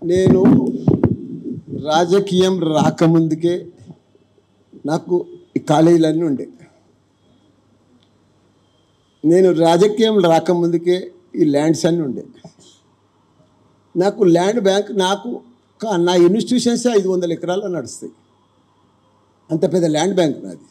నేను రాజకీయం రాకముందుకే నాకు ఈ కాలేజీలన్నీ ఉండే నేను రాజకీయం రాకముందుకే ఈ ల్యాండ్స్ అన్నీ ఉండే నాకు ల్యాండ్ బ్యాంక్ నాకు కా- నా ఇన్స్టిట్యూషన్స్ ఐదు వందల ఎకరాలు నడుస్తాయి అంత పెద్ద ల్యాండ్ బ్యాంక్ నాది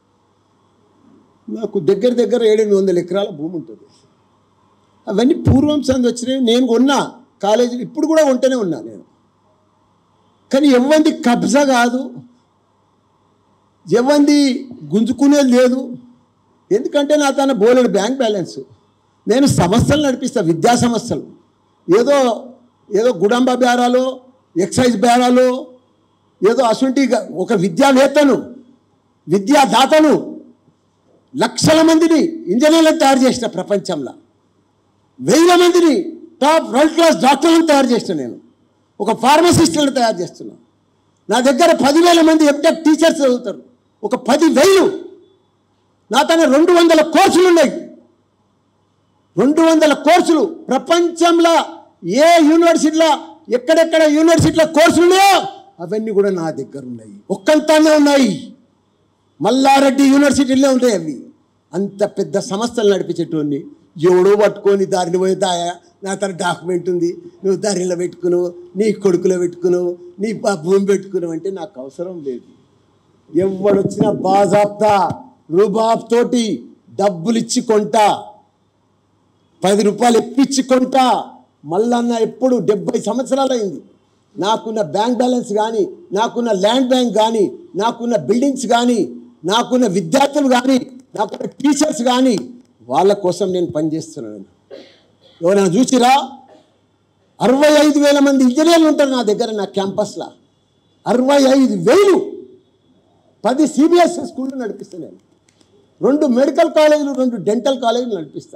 నాకు దగ్గర దగ్గర ఏడెనిమిది వందల ఎకరాల భూమి ఉంటుంది అవన్నీ పూర్వం సంది వచ్చినాయి నేను కొన్నా కాలేజీలో ఇప్పుడు కూడా ఉంటూనే ఉన్నా నేను కానీ ఎవ్వంది కబ్జా కాదు ఎవ్వంది గుంజుకునేది లేదు ఎందుకంటే నా తన బోలెడు బ్యాంక్ బ్యాలెన్స్ నేను సంస్థలు నడిపిస్తా విద్యా సంస్థలు ఏదో ఏదో గుడంబ బేరాలు ఎక్సైజ్ బేరాలు ఏదో అసుంటి ఒక విద్యావేత్తను విద్యాదాతను లక్షల మందిని ఇంజనీర్లను తయారు చేసిన ప్రపంచంలో వేల మందిని టాప్ వరల్డ్ క్లాస్ డాక్టర్లను తయారు చేసిన నేను ఒక ఫార్మసిస్టులను తయారు చేస్తున్నా నా దగ్గర పదివేల మంది ఎంటెక్ టీచర్స్ చదువుతారు ఒక పది వేలు నా తన రెండు వందల కోర్సులు ఉన్నాయి రెండు వందల కోర్సులు ప్రపంచంలో ఏ యూనివర్సిటీలో ఎక్కడెక్కడ యూనివర్సిటీలో కోర్సులు ఉన్నాయో అవన్నీ కూడా నా దగ్గర ఉన్నాయి ఒక్కంతానే ఉన్నాయి మల్లారెడ్డి యూనివర్సిటీలో ఉంటాయి అవి అంత పెద్ద సంస్థలు నడిపించేటోని ఎవడో పట్టుకొని దారిని పోయి దాయా నా తన డాక్యుమెంట్ ఉంది నువ్వు దారిలో పెట్టుకును నీ కొడుకులో పెట్టుకును నీ బా- భూమి పెట్టుకును అంటే నాకు అవసరం లేదు ఎవడొచ్చినా బాజాప్తా రూబాబ్ తోటి డబ్బులు ఇచ్చి కొంటా పది రూపాయలు ఎప్పించి కొంటా మల్లన్న ఎప్పుడు డెబ్బై సంవత్సరాలు అయింది నాకున్న బ్యాంక్ బ్యాలెన్స్ కానీ నాకున్న ల్యాండ్ బ్యాంక్ కానీ నాకున్న బిల్డింగ్స్ కానీ నాకున్న విద్యార్థులు కానీ నాకున్న టీచర్స్ కానీ వాళ్ళ కోసం నేను పనిచేస్తున్నాను ఎవరైనా చూసిరా అరవై ఐదు వేల మంది ఇంజనీర్లు ఉంటారు నా దగ్గర నా క్యాంపస్లో అరవై ఐదు వేలు పది సిబిఎస్ఈ స్కూళ్ళు నడిపిస్తాను నేను రెండు మెడికల్ కాలేజీలు రెండు డెంటల్ కాలేజీలు నడిపిస్తా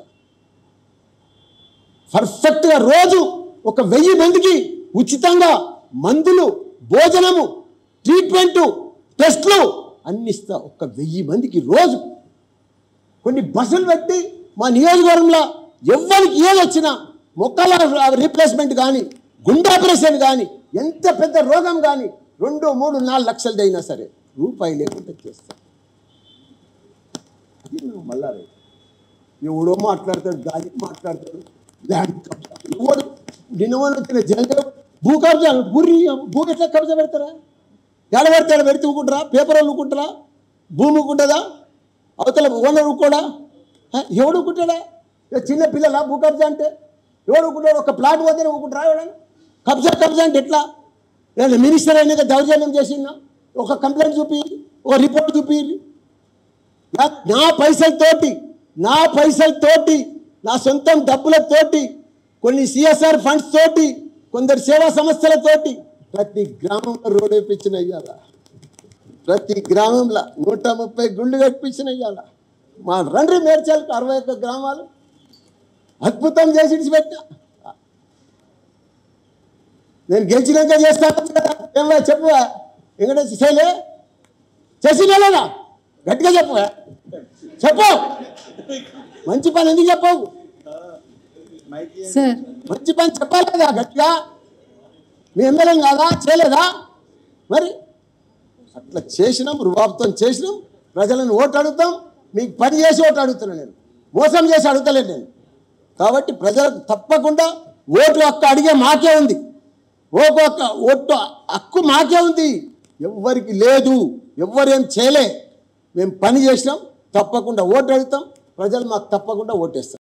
పర్ఫెక్ట్గా రోజు ఒక వెయ్యి మందికి ఉచితంగా మందులు భోజనము ట్రీట్మెంటు టెస్ట్లు అన్ని ఇస్తా ఒక వెయ్యి మందికి రోజు కొన్ని బస్సులు పెట్టి మా నియోజకవర్గంలో ఎవరికి ఏది వచ్చినా మొక్కల రీప్లేస్మెంట్ కానీ గుండె ఆపరేషన్ కానీ ఎంత పెద్ద రోగం కానీ రెండు మూడు నాలుగు లక్షలది అయినా సరే రూపాయి లేకుండా చేస్తాం అది నా మల్లారెడ్డి ఎవడో మాట్లాడతాడు గాలికి మాట్లాడతాడు ల్యాండ్ కబ్జా ఎవడు నిన్నవని వచ్చిన జంగ భూ కబ్జా భూరి భూ ఎట్లా కబ్జా పెడతారా ఎడ పెడతాడు పెడితే ఊకుంటారా పేపర్ వాళ్ళు ఊకుంటారా భూమి ఊకుంటుందా అవతల ఓనర్ ఊకోడా హ? ఎవడు ఊకుంటాడా ఇక చిన్న పిల్లల భూ కబ్జా అంటే ఎవడు ఊకుంటాడు ఒక ప్లాట్ పోతేనే ఊకుంటారా ఎవడన్నా కబ్జా కబ్జా అంటే ఎట్లా లేదా మినిస్టర్ అయినాక దౌర్జన్యం చేసిందా ఒక కంప్లైంట్ చూపి ఒక రిపోర్ట్ చూపి నా నా పైసలతోటి నా పైసలతోటి నా సొంతం డబ్బులతోటి కొన్ని సిఎస్ఆర్ ఫండ్స్ తోటి కొందరు సేవా సంస్థలతోటి ప్రతి గ్రామంలో రోడ్ వేయించిన ఇయ్యాల ప్రతి గ్రామంలో నూట ముప్పై గుళ్ళు కట్టించిన ఇయ్యాల మా రండ్రి మేడ్చాలకు అరవై ఒక్క గ్రామాలు అద్భుతం చేసి విడిచిపెట్టా నేను గెలిచినాక చేస్తాను కదా ఏమో చెప్పు వెంకటేశ్వర శైలే చేసినా లేదా గట్టిగా చెప్పు చెప్పు మంచి పని ఎందుకు చెప్పవు సార్ మంచి పని చెప్పాలి కదా గట్టిగా మీ ఎమ్మెల్యే కాదా చేయలేదా మరి అట్లా చేసినాం రుబాబుతో చేసినాం ప్రజలను ఓటు అడుగుతాం మీకు పని చేసి ఓటు అడుగుతున్నాను నేను మోసం చేసి అడుగుతలేను నేను కాబట్టి ప్రజలకు తప్పకుండా ఓటు హక్కు అడిగే మాకే ఉంది ఓటు హక్కు ఓటు హక్కు మాకే ఉంది ఎవ్వరికి లేదు ఎవ్వరేం చేయలే మేము పని చేసినాం తప్పకుండా ఓటు అడుగుతాం ప్రజలు మాకు తప్పకుండా ఓటేస్తారు